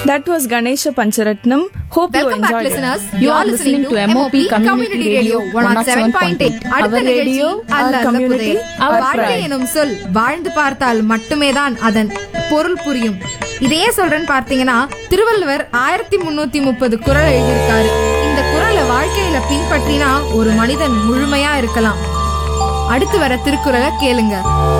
That was Ganesha Pancharatnam. Hope you Welcome back, enjoyed listeners. it. You are listening to MOP Community Radio 107.8. அடுத்த Our radio, நிகழ்ச்சி our அல்ல community, புதை. our வாழ்க்கை pride. எனும் சொல் வாழ்ந்து பார்த்தால் மட்டுமே தான் அதன் பொருள் புரியும் இதையே சொல்றேன்னு பார்த்தீங்கன்னா திருவள்ளுவர் ஆயிரத்தி முன்னூத்தி முப்பது குறள் எழுதியிருக்காரு இந்த குறளை வாழ்க்கையில பின்பற்றினா ஒரு மனிதன் முழுமையா இருக்கலாம் அடுத்து வர திருக்குறளை கேளுங்க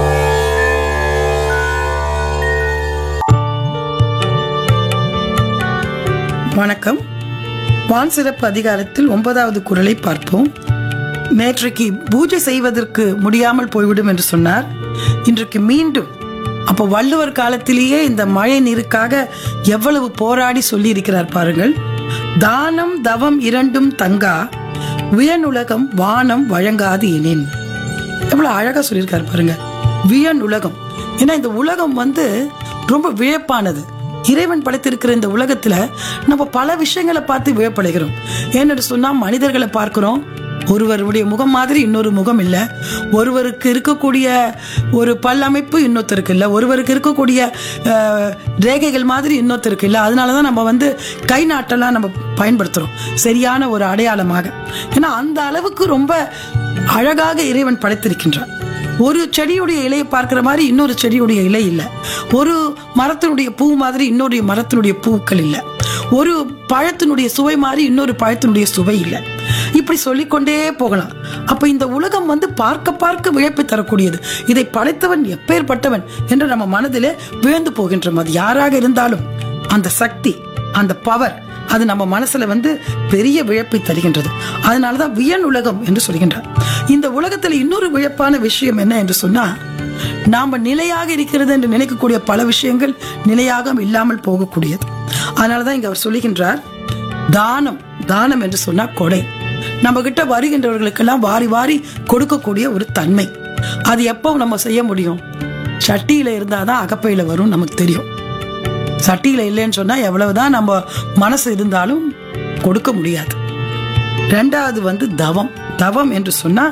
வணக்கம் வான் சிறப்பு அதிகாரத்தில் ஒன்பதாவது குறளை பார்ப்போம் நேற்றைக்கு பூஜை செய்வதற்கு முடியாமல் போய்விடும் என்று சொன்னார் இன்றைக்கு மீண்டும் அப்போ வள்ளுவர் காலத்திலேயே இந்த மழை நீருக்காக எவ்வளவு போராடி சொல்லி இருக்கிறார் பாருங்கள் தானம் தவம் இரண்டும் தங்கா வியனுலகம் வானம் வழங்காது எனின் எவ்வளவு அழகா சொல்லியிருக்காரு பாருங்க வியன் உலகம் ஏன்னா இந்த உலகம் வந்து ரொம்ப வியப்பானது இறைவன் படைத்திருக்கிற இந்த உலகத்துல நம்ம பல விஷயங்களை பார்த்து வியப்படைகிறோம் ஏன்னு சொன்னா மனிதர்களை பார்க்கிறோம் ஒருவருடைய முகம் மாதிரி இன்னொரு முகம் இல்ல ஒருவருக்கு இருக்கக்கூடிய ஒரு பல்லமைப்பு இன்னொருத்தருக்கு இல்ல ஒருவருக்கு இருக்கக்கூடிய அஹ், ரேகைகள் மாதிரி இன்னொருத்தருக்கு இல்ல அதனாலதான் நம்ம வந்து கை நாட்டெல்லாம் நம்ம பயன்படுத்துறோம் சரியான ஒரு அடையாளமாக ஏன்னா அந்த அளவுக்கு ரொம்ப அழகாக இறைவன் படைத்திருக்கின்றான் ஒரு செடியுடைய இலையை பார்க்கிற மாதிரி இன்னொரு செடியுடைய இலை இல்லை ஒரு மரத்தினுடைய பூ மாதிரி இன்னொரு மரத்தினுடைய பூக்கள் இல்லை ஒரு பழத்தினுடைய சுவை மாதிரி இன்னொரு பழத்தினுடைய சுவை இல்லை இப்படி சொல்லிக்கொண்டே போகலாம் அப்ப இந்த உலகம் வந்து பார்க்க பார்க்க வியப்பை தரக்கூடியது இதை படைத்தவன் எப்பேற்பட்டவன் என்று நம்ம மனதிலே வியந்து போகின்றோம் அது யாராக இருந்தாலும் அந்த சக்தி அந்த பவர் அது நம்ம மனசுல வந்து பெரிய வியப்பை தருகின்றது அதனாலதான் வியன் உலகம் என்று சொல்கின்றார் இந்த உலகத்துல இன்னொரு வியப்பான விஷயம் என்ன என்று சொன்னா நாம நிலையாக இருக்கிறது என்று நினைக்கக்கூடிய பல விஷயங்கள் நிலையாக இல்லாமல் போகக்கூடியது அதனாலதான் இங்க அவர் சொல்லுகின்றார் தானம் தானம் என்று சொன்னா கொடை நம்ம கிட்ட வருகின்றவர்களுக்கெல்லாம் வாரி வாரி கொடுக்கக்கூடிய ஒரு தன்மை அது எப்போ நம்ம செய்ய முடியும் சட்டியில இருந்தாதான் அகப்பையில வரும் நமக்கு தெரியும் சட்டியில இல்லைன்னு சொன்னா எவ்வளவுதான் நம்ம மனசு இருந்தாலும் கொடுக்க முடியாது ரெண்டாவது வந்து தவம் தவம் என்று சொன்னா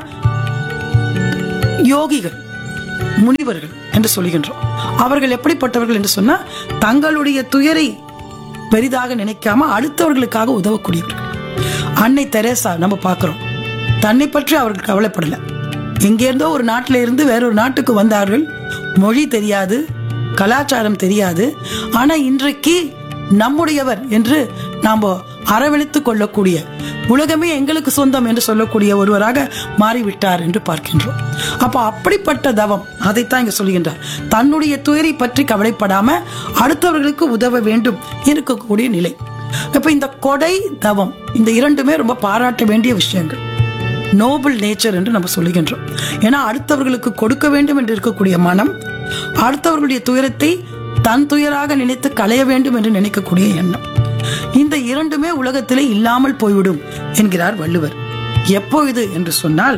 யோகிகள் முனிவர்கள் என்று சொல்கின்றோம் அவர்கள் எப்படிப்பட்டவர்கள் என்று சொன்னா தங்களுடைய துயரை பெரிதாக நினைக்காம அடுத்தவர்களுக்காக உதவக்கூடியவர்கள் அன்னை தெரேசா நம்ம பார்க்கிறோம் தன்னை பற்றி அவர்கள் கவலைப்படல எங்கேருந்தோ ஒரு நாட்டில இருந்து வேறொரு நாட்டுக்கு வந்தார்கள் மொழி தெரியாது கலாச்சாரம் தெரியாது ஆனா இன்றைக்கு நம்முடையவர் என்று நாம் அரவணைத்துக் கொள்ளக்கூடிய உலகமே எங்களுக்கு சொந்தம் என்று சொல்லக்கூடிய ஒருவராக மாறிவிட்டார் என்று பார்க்கின்றோம் அப்ப அப்படிப்பட்ட தவம் அதைத்தான் இங்க சொல்கின்றார் தன்னுடைய துயரை பற்றி கவலைப்படாம அடுத்தவர்களுக்கு உதவ வேண்டும் இருக்கக்கூடிய நிலை அப்ப இந்த கொடை தவம் இந்த இரண்டுமே ரொம்ப பாராட்ட வேண்டிய விஷயங்கள் நோபல் நேச்சர் என்று நம்ம சொல்லுகின்றோம் ஏன்னா அடுத்தவர்களுக்கு கொடுக்க வேண்டும் என்று இருக்கக்கூடிய மனம் அடுத்தவர்களுடைய துயரத்தை தன் துயராக நினைத்து களைய வேண்டும் என்று நினைக்கக்கூடிய எண்ணம் இந்த இரண்டுமே உலகத்திலே இல்லாமல் போய்விடும் என்கிறார் வள்ளுவர் எப்பொழுது என்று சொன்னால்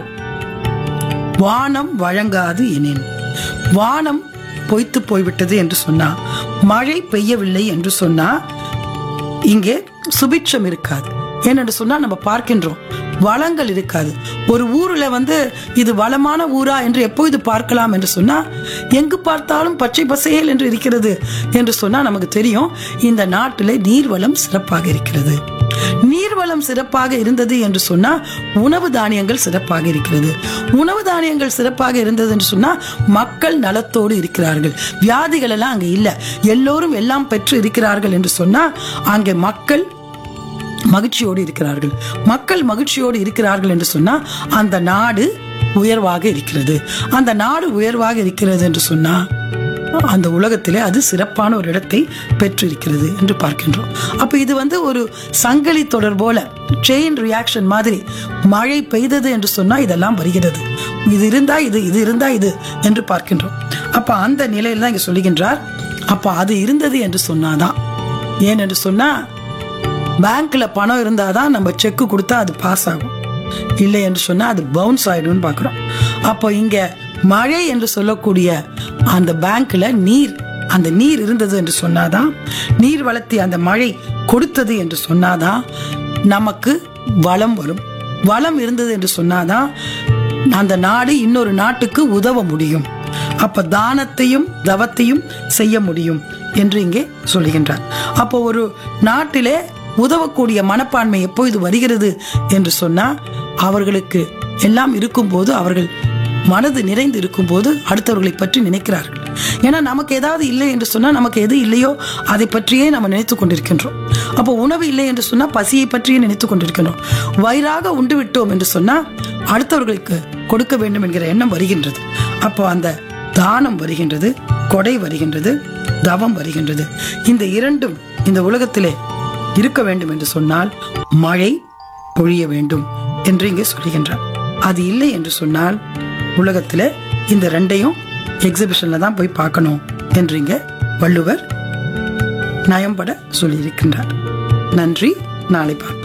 வானம் வழங்காது எனின் வானம் பொய்த்து போய்விட்டது என்று சொன்னா மழை பெய்யவில்லை என்று சொன்னா இங்கே சுபிட்சம் இருக்காது ஏனென்று சொன்னா நம்ம பார்க்கின்றோம் வளங்கள் இருக்காது ஒரு ஊர்ல வந்து இது வளமான ஊரா என்று எப்பொழுது பார்க்கலாம் என்று சொன்னா எங்கு பார்த்தாலும் பச்சை பசையல் என்று இருக்கிறது என்று சொன்னா நமக்கு தெரியும் இந்த நாட்டிலே நீர்வளம் சிறப்பாக இருக்கிறது நீர்வளம் சிறப்பாக இருந்தது என்று சொன்னா உணவு தானியங்கள் சிறப்பாக இருக்கிறது உணவு தானியங்கள் சிறப்பாக இருந்தது என்று சொன்னா மக்கள் நலத்தோடு இருக்கிறார்கள் வியாதிகள் எல்லாம் அங்க இல்ல எல்லோரும் எல்லாம் பெற்று இருக்கிறார்கள் என்று சொன்னா அங்கே மக்கள் மகிழ்ச்சியோடு இருக்கிறார்கள் மக்கள் மகிழ்ச்சியோடு இருக்கிறார்கள் என்று சொன்னா அந்த நாடு உயர்வாக இருக்கிறது அந்த நாடு உயர்வாக இருக்கிறது என்று சொன்னா அந்த உலகத்திலே அது சிறப்பான ஒரு இடத்தை பெற்றிருக்கிறது என்று பார்க்கின்றோம் அப்ப இது வந்து ஒரு சங்கிலி தொடர் போல செயின் ரியாக்ஷன் மாதிரி மழை பெய்தது என்று சொன்னா இதெல்லாம் வருகிறது இது இருந்தா இது இது இருந்தா இது என்று பார்க்கின்றோம் அப்ப அந்த நிலையில தான் இங்க சொல்லுகின்றார் அப்ப அது இருந்தது என்று சொன்னாதான் ஏன் என்று சொன்னா பேங்க்ல பணம் இருந்தாதான் நம்ம செக் கொடுத்தா அது பாஸ் ஆகும் இல்லை என்று சொன்னா அது பவுன்ஸ் ஆயிடும்னு பார்க்கிறோம் அப்போ இங்க மழை என்று சொல்லக்கூடிய அந்த பேங்க்ல நீர் அந்த நீர் இருந்தது என்று சொன்னாதான் நீர் வளர்த்தி அந்த மழை கொடுத்தது என்று சொன்னாதான் நமக்கு வளம் வரும் வளம் இருந்தது என்று சொன்னாதான் அந்த நாடு இன்னொரு நாட்டுக்கு உதவ முடியும் அப்ப தானத்தையும் தவத்தையும் செய்ய முடியும் என்று இங்கே சொல்லுகின்றார் அப்போ ஒரு நாட்டிலே உதவக்கூடிய மனப்பான்மை எப்பொழுது வருகிறது என்று சொன்னா அவர்களுக்கு எல்லாம் இருக்கும்போது அவர்கள் மனது நிறைந்து இருக்கும்போது அடுத்தவர்களை பற்றி நினைக்கிறார்கள் ஏன்னா நமக்கு ஏதாவது இல்லை என்று சொன்னா நமக்கு எது இல்லையோ அதை பற்றியே நம்ம நினைத்து கொண்டிருக்கின்றோம் அப்போ உணவு இல்லை என்று சொன்னா பசியை பற்றியே நினைத்து கொண்டிருக்கின்றோம் வயிறாக உண்டு விட்டோம் என்று சொன்னா அடுத்தவர்களுக்கு கொடுக்க வேண்டும் என்கிற எண்ணம் வருகின்றது அப்போ அந்த தானம் வருகின்றது கொடை வருகின்றது தவம் வருகின்றது இந்த இரண்டும் இந்த உலகத்திலே இருக்க வேண்டும் என்று சொன்னால் மழை பொழிய வேண்டும் என்று இங்கே சொல்லுகின்றார் அது இல்லை என்று சொன்னால் உலகத்தில் இந்த ரெண்டையும் எக்ஸிபிஷன்ல தான் போய் பார்க்கணும் என்று இங்கே வள்ளுவர் நயம்பட சொல்லியிருக்கின்றார் நன்றி நாளை பார்ப்போம்